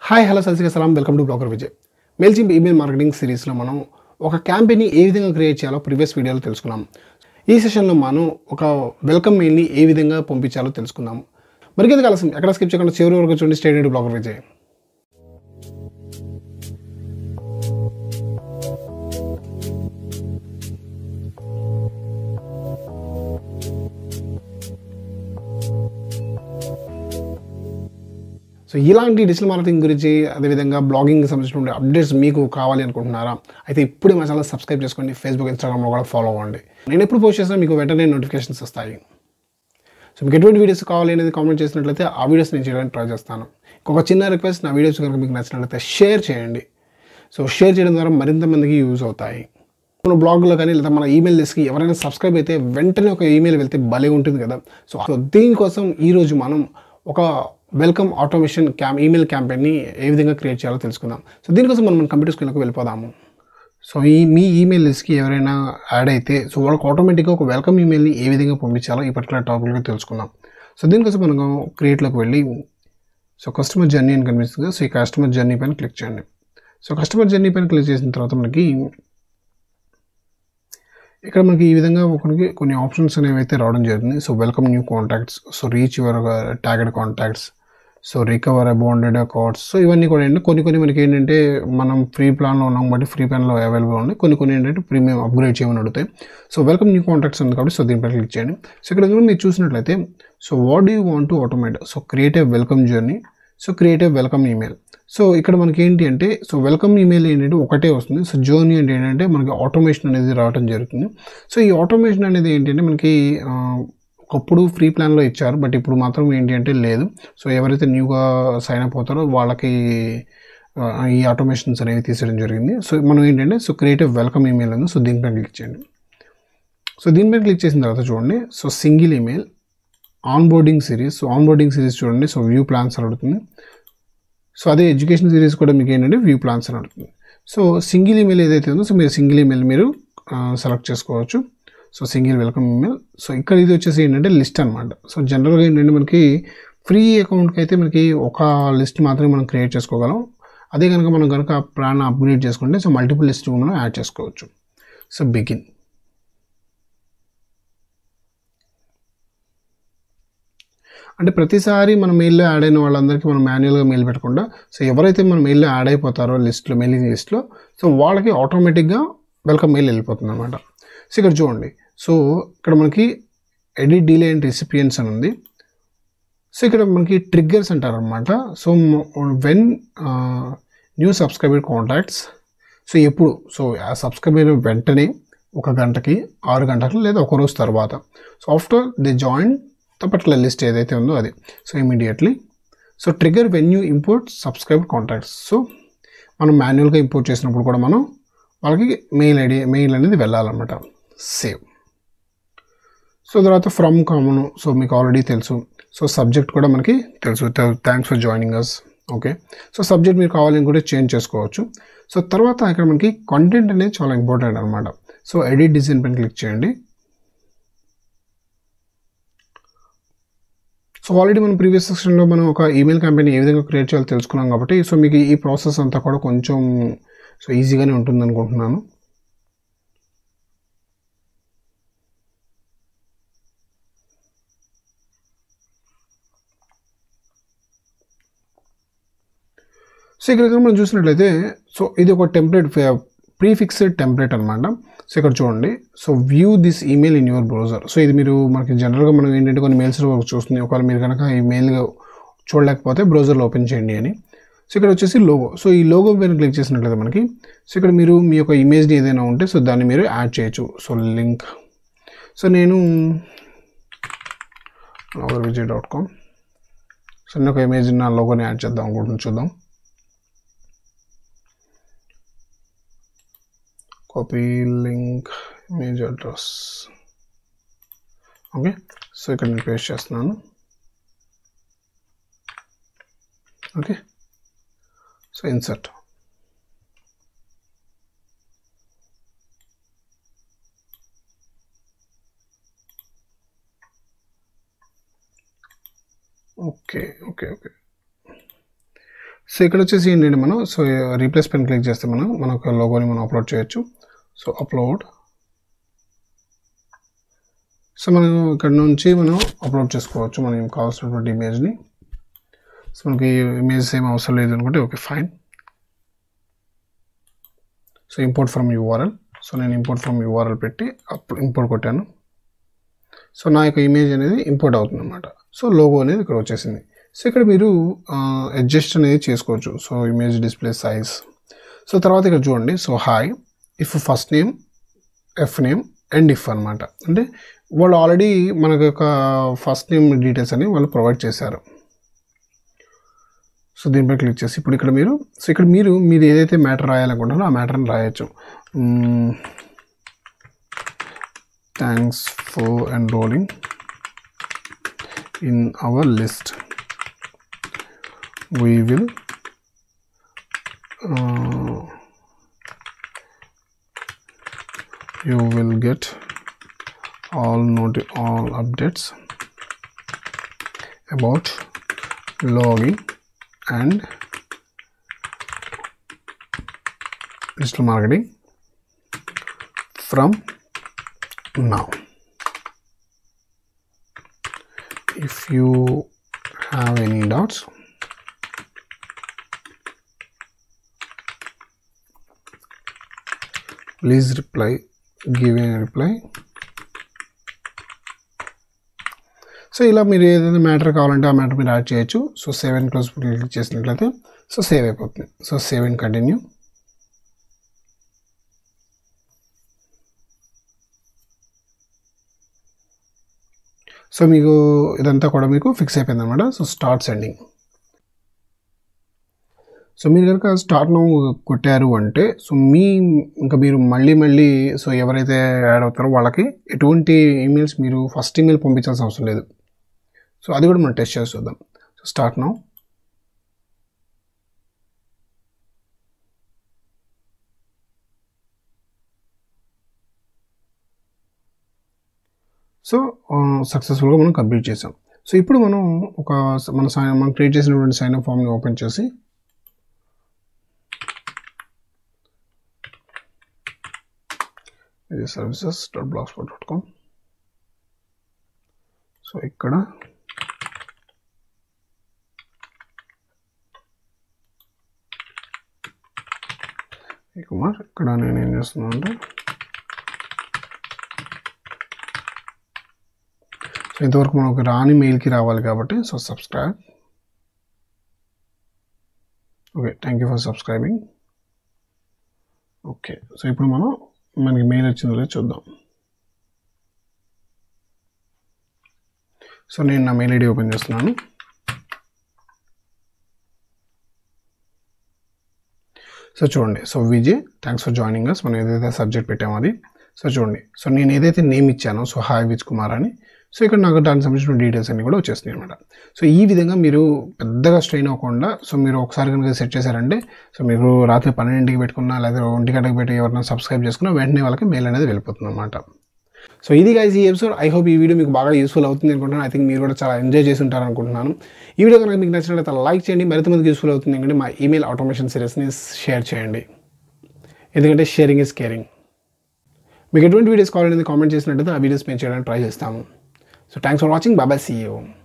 hi hello సల్సిక సలాం welcome to blogger Vijay Mailchimp email marketing సిరీస్లో మనం ఒక క్యాంపెయిన్ని ఏ విధంగా క్రియేట్ చేయాలో ప్రీవియస్ వీడియోలో తెలుసుకున్నాం ఈ సెషన్లో మనం ఒక వెల్కమ్ మెయిల్ని ఏ విధంగా పంపించాలో తెలుసుకుందాం మరికేది కలసం ఎక్కడ స్కిప్ చేయకుండా చివరి వరకు చూడండి స్టేడియం బ్లాగర్ విజయ్ సో ఇలాంటి డిజిటల్ మార్కెటింగ్ గురించి అదేవిధంగా బ్లాగింగ్ సంబంధించిన అప్డేట్స్ మీకు కావాలి అనుకుంటున్నారా అయితే ఇప్పుడే మా ఛానల్ సబ్స్క్రైబ్ చేసుకోండి ఫేస్బుక్ ఇన్స్టాగ్రామ్లో కూడా ఫాలో అవ్వండి నేను ఎప్పుడు పోస్ట్ చేసినా మీకు వెంటనే నోటిఫికేషన్స్ వస్తాయి సో మీకు ఎటువంటి వీడియోస్ కావాలి అనేది కామెంట్ చేసినట్లయితే ఆ వీడియోస్ నేను చేయడానికి ట్రై చేస్తాను ఇంకొక చిన్న రిక్వెస్ట్ నా వీడియోస్ కనుక మీకు నచ్చినట్లయితే షేర్ చేయండి సో షేర్ చేయడం ద్వారా మరింత మందికి యూజ్ అవుతాయి మన బ్లాగ్లో కానీ లేదా మన ఈమెయిల్ లిస్ట్కి ఎవరైనా సబ్స్క్రైబ్ అయితే వెంటనే ఒక ఈమెయిల్ వెళ్తే భలే ఉంటుంది కదా సో సో దీనికోసం ఈరోజు మనం ఒక వెల్కమ్ ఆటోమేషన్ క్యామ్ ఈమెయిల్ క్యాంపెయిన్ని ఏ విధంగా క్రియేట్ చేయాలో తెలుసుకుందాం సో దీనికోసం మనం మన కంప్యూటర్ స్క్రీన్లోకి వెళ్ళిపోదాము సో ఈ మీ ఈమెయిల్ లిస్ట్కి ఎవరైనా యాడ్ అయితే సో వాళ్ళకి ఆటోమేటిక్గా ఒక వెల్కమ్ ఈమెయిల్ని ఏ విధంగా పంపించాలో ఈ పర్టికులర్ టాపిక్లో తెలుసుకుందాం సో దీనికోసం మనం క్రియేట్లోకి వెళ్ళి సో కస్టమర్ జర్నీ అని కనిపిస్తుంది సో ఈ కస్టమర్ జర్నీ పైన క్లిక్ చేయండి సో కస్టమర్ జర్నీ పైన క్లిక్ చేసిన తర్వాత మనకి ఇక్కడ మనకి ఈ విధంగా ఒకరికి కొన్ని ఆప్షన్స్ అనేవి అయితే రావడం జరుగుతుంది so welcome new contacts so reach your tagged contacts so recover abandoned accounts so ఇవన్నీ కూడా ఏంటంటే కొన్ని కొన్ని మనకి ఏంటంటే మనం ఫ్రీ ప్లాన్లో ఉన్నాం బట్టి ఫ్రీ ప్లాన్లో అవైలబుల్ ఉన్నాయి కొన్ని కొన్ని ఏంటంటే ప్రీమియం అప్గ్రేడ్ చేయమని అడుగుతాయి సో వెల్కమ్ న్యూ కాంటాక్ట్స్ ఉంది కాబట్టి సో దీనిపై క్లిక్ చేయండి సో ఇక్కడ కనుక మీరు చూసినట్లయితే so what do want to automate so create a welcome journey so create a welcome email so ఇక్కడ మనకి ఏంటి అంటే సో వెల్కమ్ ఈమెయిల్ ఏంటంటే ఒకటే వస్తుంది సో జర్నీ అంటే ఏంటంటే మనకి ఆటోమేషన్ అనేది రావడం జరుగుతుంది సో ఈ ఆటోమేషన్ అనేది ఏంటంటే మనకి ఆ, ఒకప్పుడు ఫ్రీ ప్లాన్లో ఇచ్చారు బట్ ఇప్పుడు మాత్రం ఏంటి అంటే లేదు సో ఎవరైతే న్యూగా సైన్ అప్ అవుతారో వాళ్ళకి ఆ, ఈ ఆటోమేషన్స్ అనేవి తీసేయడం జరిగింది సో మనం ఏంటంటే సో క్రియేటివ్ వెల్కమ్ ఈమెయిల్ ఉంది సో దీనిపై క్లిక్ చేయండి సో దీనిపై క్లిక్ చేసిన తర్వాత చూడండి so single email onboarding series so onboarding series చూడండి సో వ్యూ ప్లాన్స్ అని అడుగుతుంది సో అదే ఎడ్యుకేషన్ సిరీస్ కూడా మీకు ఏంటంటే వ్యూ ప్లాన్స్ అని అడుగుతుంది సో సింగిల్ ఈమెయిల్ ఏదైతే ఉందో సో మీరు సింగిల్ ఈమెయిల్ మీరు సెలెక్ట్ చేసుకోవచ్చు so single welcome email so ఇక్కడ ఇది వచ్చేసి ఏంటంటే లిస్ట్ అనమాట సో జనరల్గా ఏంటంటే మనకి ఫ్రీ అకౌంట్కి అయితే మనకి ఒక లిస్ట్ మాత్రమే మనం క్రియేట్ చేసుకోగలం అదే కనుక మనం కనుక ప్లాన్ అప్గ్రేడ్ చేసుకుంటే సో మల్టిపుల్ లిస్ట్ మనం యాడ్ చేసుకోవచ్చు సో బిగిన్ అంటే ప్రతిసారి మన మెయిల్లో యాడ్ అయిన వాళ్ళందరికీ మనం మాన్యువల్గా మెయిల్ పెట్టకుండా సో ఎవరైతే మన మెయిల్లో యాడ్ అయిపోతారో లిస్ట్లో మెయిలింగ్ లిస్ట్లో సో వాళ్ళకి ఆటోమేటిక్గా వెల్కమ్ మెయిల్ వెళ్ళిపోతుంది అనమాట సో ఇక్కడ చూడండి సో ఇక్కడ మనకి ఎడిట్ డీలే అండ్ రెసిపియన్స్ అని ఉంది సో ఇక్కడ మనకి ట్రిగ్గర్స్ అంటారు అనమాట so when new subscriber contacts so ఎప్పుడు సో ఆ సబ్స్క్రైబర్ వెంటనే ఒక గంటకి ఆరు గంటలకు లేదా ఒక రోజు తర్వాత so after they join the particular list ఏదైతే ఉందో అది so immediately so trigger when you import subscribe contacts so మనం మాన్యువల్గా ఇంపోర్ట్ చేసినప్పుడు కూడా మనం వాళ్ళకి మెయిల్ ఐడి మెయిల్ అనేది వెళ్ళాలన్నమాట సేవ్ సో తర్వాత ఫ్రమ్ కామన్ సో మీకు ఆల్రెడీ తెలుసు సో సబ్జెక్ట్ కూడా మనకి తెలుసు thanks for joining us okay so subject మీరు కావాలని కూడా చేంజ్ చేసుకోవచ్చు సో తర్వాత ఇక్కడ మనకి కంటెంట్ అనేది చాలా ఇంపార్టెంట్ అనమాట సో ఎడిట్ డిజైన్ పైన క్లిక్ చేయండి సో ఆల్రెడీ మనం ప్రీవియస్ సెక్షన్లో మనం ఒక ఈమెయిల్ క్యాంపెయిన్ ఏ విధంగా క్రియేట్ చేయాలో తెలుసుకున్నాం కాబట్టి సో మీకు ఈ ప్రాసెస్ అంతా కూడా కొంచెం సో ఈజీగానే ఉంటుంది అనుకుంటున్నాను సో ఇక్కడ కనుక మనం చూసినట్లయితే సో ఇది ఒక టెంప్లెట్ ప్రీఫిక్స్డ్ టెంప్లెట్ అనమాట సో ఇక్కడ చూడండి so view this email in your browser so ఇది మీరు మనకి జనరల్గా మనం ఏంటంటే కొన్ని మెయిల్స్ చూస్తుంది ఒకవేళ మీరు కనుక ఈ మెయిల్ చూడలేకపోతే బ్రౌజర్లో ఓపెన్ చేయండి అని సో ఇక్కడ వచ్చేసి లోగో సో ఈ లోగో పైన క్లిక్ చేసినట్లయితే మనకి సో ఇక్కడ మీరు మీ యొక్క ఇమేజ్ని ఏదైనా ఉంటే సో దాన్ని మీరు యాడ్ చేయొచ్చు సో లింక్ సో నేను విజయ్ డాట్ కామ్ సో నేను ఒక ఇమేజ్ నా లోగోని యాడ్ చేద్దాం అనుకుంటున్నాను చూద్దాం copy link image address okay so ఇక్కడ నేను పేస్ట్ చేస్తున్నాను okay so insert okay okay okay so ఇక్కడ వచ్చేసి ఏంటంటే మనం సో రీప్లేస్ పెన్ క్లిక్ చేస్తే మనం మన ఒక లోగోని మనం అప్లోడ్ చేయొచ్చు సో అప్లోడ్ సో మనం ఇక్కడ నుంచి మనం అప్లోడ్ చేసుకోవచ్చు మనం కావాల్సినటువంటి ఇమేజ్ని సో మనకి ఇమేజ్ ఏం అవసరం లేదు అనుకుంటే okay fine so import from URL so నేను ఇంపోర్ట్ ఫ్రమ్ యూఆర్ఎల్ పెట్టి అప్పుడు ఇంపోర్ట్ కొట్టాను సో నా యొక్క ఇమేజ్ అనేది ఇంపోర్ట్ అవుతుంది అనమాట సో లోగో అనేది ఇక్కడ వచ్చేసింది సో ఇక్కడ మీరు అడ్జస్ట్ అనేది చేసుకోవచ్చు so image display size so తర్వాత ఇక్కడ చూడండి so hi if first name F name and if అనమాట అంటే వాళ్ళు ఆల్రెడీ మనకు యొక్క ఫస్ట్ నేమ్ డీటెయిల్స్ అని వాళ్ళు ప్రొవైడ్ చేశారు సో దీనిపై క్లిక్ చేసి ఇప్పుడు ఇక్కడ మీరు సో ఇక్కడ మీరు మీరు ఏదైతే మ్యాటర్ రాయాలనుకుంటున్నారో ఆ మ్యాటర్ని రాయొచ్చు thanks for enrolling in our list we will uh, you will get all noti- all updates about logging and digital marketing from now if you have any doubts please reply give a reply so ఇలా మీరు ఏదైనా matter కావాలంటే ఆ matter మీరు add చేయొచ్చు so save and close click చేసినట్లయితే so save అయిపోతుంది so save and continue so మీకు ఇదంతా కూడా మీకు ఫిక్స్ అయిపోయింది అనమాట సో స్టార్ట్ సెండింగ్ సో మీరు కనుక స్టార్ట్ నౌ కొట్టారు అంటే సో మీ ఇంకా మీరు మళ్ళీ మళ్ళీ సో ఎవరైతే యాడ్ అవుతారో వాళ్ళకి ఎటువంటి ఈమెయిల్స్ మీరు ఫస్ట్ ఈమెయిల్ పంపించాల్సిన అవసరం లేదు సో అది కూడా మనం టెస్ట్ చేసి చూద్దాం సో స్టార్ట్ నౌ సో సక్సెస్ఫుల్గా మనం కంప్లీట్ చేసాం సో ఇప్పుడు మనం ఒక మన సైన్ మనం క్రియేట్ చేసినటువంటి సైన్ అప్ ఫామ్ని ఓపెన్ చేసి ఇది services dot black spot dot com so ఇక్కడ ఈ కుమార్ ఇక్కడ నేను ఏం చేస్తున్నాను అంటే సో ఇంతవరకు మనకు రాని మెయిల్కి రావాలి కాబట్టి so subscribe okay thank you for subscribing okay so ఇప్పుడు మనం మనకి మెయిల్ వచ్చిందో లేదో చూద్దాం సో నేను నా మెయిల్ ఐడి ఓపెన్ చేస్తున్నాను సో చూడండి so Vijay thanks for joining us మనం ఏదైతే సబ్జెక్ట్ పెట్టామో అది సో చూడండి సో నేను ఏదైతే నేమ్ ఇచ్చానో సో హాయ్ విజ్ కుమార్ అని సో ఇక్కడ నాకు దానికి సంబంధించిన డీటెయిల్స్ అన్ని కూడా వచ్చేస్తున్నాయి అనమాట సో ఈ విధంగా మీరు పెద్దగా స్ట్రెయిన్ అవ్వకుండా సో మీరు ఒకసారి కనుక సెట్ చేశారంటే సో మీరు రాత్రి పన్నెండింటికి పెట్టుకున్నా లేదా ఒంటి గంటకి పెట్టి ఎవరైనా సబ్స్క్రైబ్ చేసుకున్నా వెంటనే వాళ్ళకి మెయిల్ అనేది వెళ్ళిపోతుంది అనమాట సో ఇది గైస్ ఈ ఎపిసోడ్ ఐ హోప్ ఈ వీడియో మీకు బాగా యూస్ఫుల్ అవుతుంది అనుకుంటున్నాను ఐ థింక్ మీరు కూడా చాలా ఎంజాయ్ చేసి ఉంటారు అనుకుంటున్నాను ఈ వీడియో కనుక మీకు నచ్చినట్లయితే లైక్ చేయండి మరింత మందికి యూస్ఫుల్ అవుతుంది ఎందుకంటే మా ఈమెయిల్ ఆటోమేషన్ సిరీస్ని షేర్ చేయండి ఎందుకంటే షేరింగ్ ఇస్ కేరింగ్ మీకు ఎటువంటి వీడియోస్ కావాలనేది కామెంట్ చేసినట్టయితే ఆ వీడియోస్ మేము చేయడానికి ట్రై చేస్తాము so thanks for watching bye bye see you